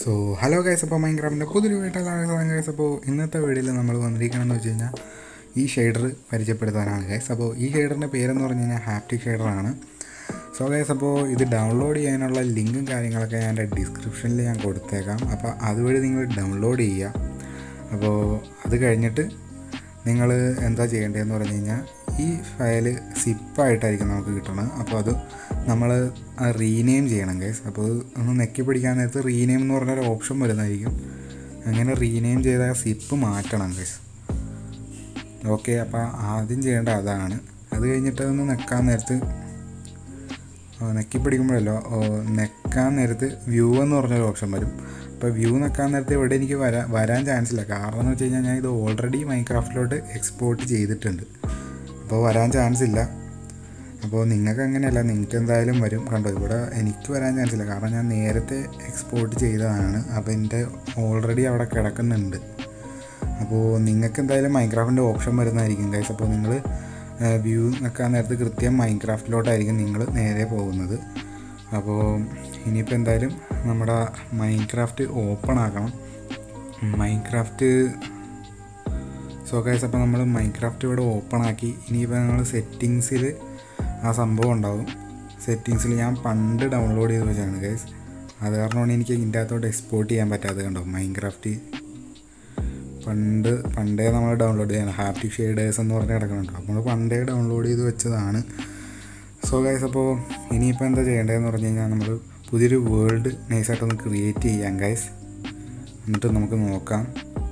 so hello guys അപ്പോൾ മൈൻക്രാഫ്റ്റിൻ്റെ പുതിയൊരു വീട്ടിലാണ് ഗൈസ് അപ്പോൾ ഇന്നത്തെ വീഡിയോയിൽ നമ്മൾ വന്നിരിക്കണമെന്ന് വെച്ച് കഴിഞ്ഞാൽ ഈ ഷെയ്ഡർ പരിചയപ്പെടുത്താനാണ് ഗൈസ് അപ്പോൾ ഈ ഷെയ്ഡറിൻ്റെ പേരെന്ന് പറഞ്ഞു കഴിഞ്ഞാൽ ഹാപ്റ്റിക് ഷെയ്ഡറാണ് സോ ഗൈസ് അപ്പോൾ ഇത് ഡൗൺലോഡ് ചെയ്യാനുള്ള ലിങ്കും കാര്യങ്ങളൊക്കെ ഞാൻ എൻ്റെ ഡിസ്ക്രിപ്ഷനിൽ ഞാൻ കൊടുത്തേക്കാം അപ്പോൾ അതുവഴി നിങ്ങൾ ഡൗൺലോഡ് ചെയ്യുക അപ്പോൾ അത് കഴിഞ്ഞിട്ട് നിങ്ങൾ എന്താ ചെയ്യേണ്ടതെന്ന് പറഞ്ഞു കഴിഞ്ഞാൽ ഈ ഫയൽ സിപ്പായിട്ടായിരിക്കും നമുക്ക് കിട്ടണത് അപ്പോൾ അത് നമ്മൾ റീനെയിം ചെയ്യണം ഗൈസ് അപ്പോൾ അത് ഒന്ന് നെക്കി പിടിക്കാൻ നേരത്ത് റീനെയിം എന്ന് പറഞ്ഞൊരു ഓപ്ഷൻ വരുന്നതായിരിക്കും അങ്ങനെ റീനെയിം ചെയ്ത സിപ്പ് മാറ്റണം ഗൈസ് ഓക്കെ അപ്പോൾ ആദ്യം ചെയ്യേണ്ട അതാണ് അത് കഴിഞ്ഞിട്ട് ഒന്ന് നെക്കാൻ നേരത്ത് നെക്കി പിടിക്കുമ്പോഴല്ലോ നെക്കാൻ നേരത്ത് വ്യൂ എന്ന് പറഞ്ഞൊരു ഓപ്ഷൻ വരും അപ്പോൾ വ്യൂ നെക്കാൻ നേരത്ത് ഇവിടെ എനിക്ക് വരാൻ വരാൻ ചാൻസ് ഇല്ല കാരണം എന്ന് വെച്ച് കഴിഞ്ഞാൽ ഞാൻ ഇത് ഓൾറെഡി മൈൻക്രാഫ്റ്റിലോട്ട് എക്സ്പോർട്ട് ചെയ്തിട്ടുണ്ട് അപ്പോൾ വരാൻ ചാൻസ് ഇല്ല അപ്പോൾ നിങ്ങൾക്ക് അങ്ങനെയല്ല നിങ്ങൾക്ക് എന്തായാലും വരും കണ്ടോ ഇവിടെ എനിക്ക് വരാൻ ചാൻസ് ഇല്ല കാരണം ഞാൻ നേരത്തെ എക്സ്പോർട്ട് ചെയ്തതാണ് അപ്പോൾ എൻ്റെ ഓൾറെഡി അവിടെ കിടക്കുന്നുണ്ട് അപ്പോൾ നിങ്ങൾക്ക് എന്തായാലും മൈൻക്രാഫ്റ്റിൻ്റെ ഓപ്ഷൻ വരുന്നതായിരിക്കും ഗൈസ് അപ്പോൾ നിങ്ങൾ വ്യൂ നിൽക്കാൻ നേരത്ത് കൃത്യം മൈൻക്രാഫ്റ്റിലോട്ടായിരിക്കും നിങ്ങൾ നേരെ പോകുന്നത് അപ്പോൾ ഇനിയിപ്പോൾ എന്തായാലും നമ്മുടെ മൈൻക്രാഫ്റ്റ് ഓപ്പൺ ആക്കണം മൈൻക്രാഫ്റ്റ് സോ ഗൈസ് അപ്പോൾ നമ്മൾ മൈൻക്രാഫ്റ്റ് ഇവിടെ ഓപ്പൺ ആക്കി ഇനിയിപ്പോൾ നമ്മൾ സെറ്റിങ്സിൽ ആ സംഭവം ഉണ്ടാവും സെറ്റിങ്സിൽ ഞാൻ പണ്ട് ഡൗൺലോഡ് ചെയ്ത് വെച്ചാണ് ഗൈസ് അത് കാരണമാണ് എനിക്ക് ഇതിൻ്റെ അകത്തോട്ട് എക്സ്പോർട്ട് ചെയ്യാൻ പറ്റാത്തത് കണ്ടോ മൈൻക്രാഫ്റ്റ് പണ്ട് പണ്ടേ നമ്മൾ ഡൗൺലോഡ് ചെയ്യണം ഹാപ്പി ഷെയ്ഡേഴ്സ് എന്ന് പറഞ്ഞ് കിടക്കുന്നുണ്ട് നമ്മൾ പണ്ടേ ഡൗൺലോഡ് ചെയ്ത് വെച്ചതാണ് സോ ഗൈസ് അപ്പോൾ ഇനിയിപ്പോൾ എന്താ ചെയ്യേണ്ടതെന്ന് പറഞ്ഞു കഴിഞ്ഞാൽ നമ്മൾ പുതിയൊരു വേൾഡ് നൈസായിട്ടൊന്ന് ക്രിയേറ്റ് ചെയ്യാം ഗൈസ് എന്നിട്ട് നമുക്ക് നോക്കാം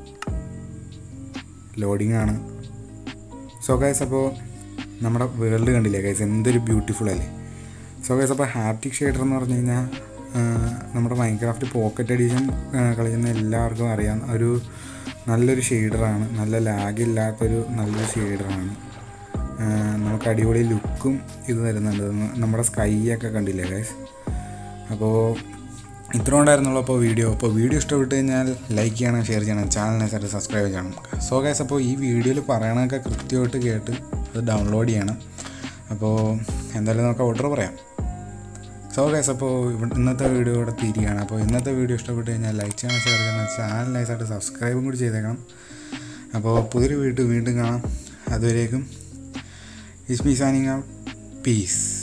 ലോഡിംഗ് ആണ് സോ ഗൈസ് അപ്പോൾ നമ്മുടെ വേൾഡ് കണ്ടില്ലേ ഗൈസ് എന്തൊരു ബ്യൂട്ടിഫുൾ അല്ലേ സോ ഗൈസ് അപ്പോൾ ഹാപ്റ്റിക് ഷെയ്ഡർ എന്ന് പറഞ്ഞു കഴിഞ്ഞാൽ നമ്മുടെ മൈൻക്രാഫ്റ്റ് പോക്കറ്റ് എഡിഷൻ കളിക്കുന്ന എല്ലാവർക്കും അറിയാം ഒരു നല്ലൊരു ഷെയ്ഡറാണ് നല്ല ലാഗ് ഇല്ലാത്തൊരു നല്ലൊരു ഷെയ്ഡറാണ് നമുക്ക് അടിപൊളി ലുക്കും ഇത് തരുന്നുണ്ട് നമ്മുടെ സ്കൈ ഒക്കെ കണ്ടില്ലേ ഗൈസ് അപ്പോൾ ഇത്ര ഉണ്ടായിരുന്നുള്ളൂ അപ്പോൾ വീഡിയോ അപ്പോൾ വീഡിയോ ഇഷ്ടപ്പെട്ട് കഴിഞ്ഞാൽ ലൈക്ക് ചെയ്യണം ഷെയർ ചെയ്യണം ചാനലിനെ സബ്സ്ക്രൈബ് ചെയ്യണം സോ ഗൈസ് അപ്പോൾ ഈ വീഡിയോയിൽ പറയണതൊക്കെ കൃത്യമായിട്ട് കേട്ട് അത് ഡൗൺലോഡ് ചെയ്യണം അപ്പോൾ എന്തായാലും നമുക്ക് ഓർഡർ പറയാം സോ ഗൈസ് അപ്പോൾ ഇന്നത്തെ വീഡിയോ ഇവിടെ തിരികെയാണ് അപ്പോൾ ഇന്നത്തെ വീഡിയോ ഇഷ്ടപ്പെട്ട് കഴിഞ്ഞാൽ ലൈക്ക് ചെയ്യണം ഷെയർ ചെയ്യണം ചാനൽ നൈസായിട്ട് സബ്സ്ക്രൈബും കൂടി ചെയ്തേക്കണം അപ്പോൾ പുതിയൊരു വീഡിയോ വീണ്ടും കാണാം അതുവരേക്കും is me signing out piece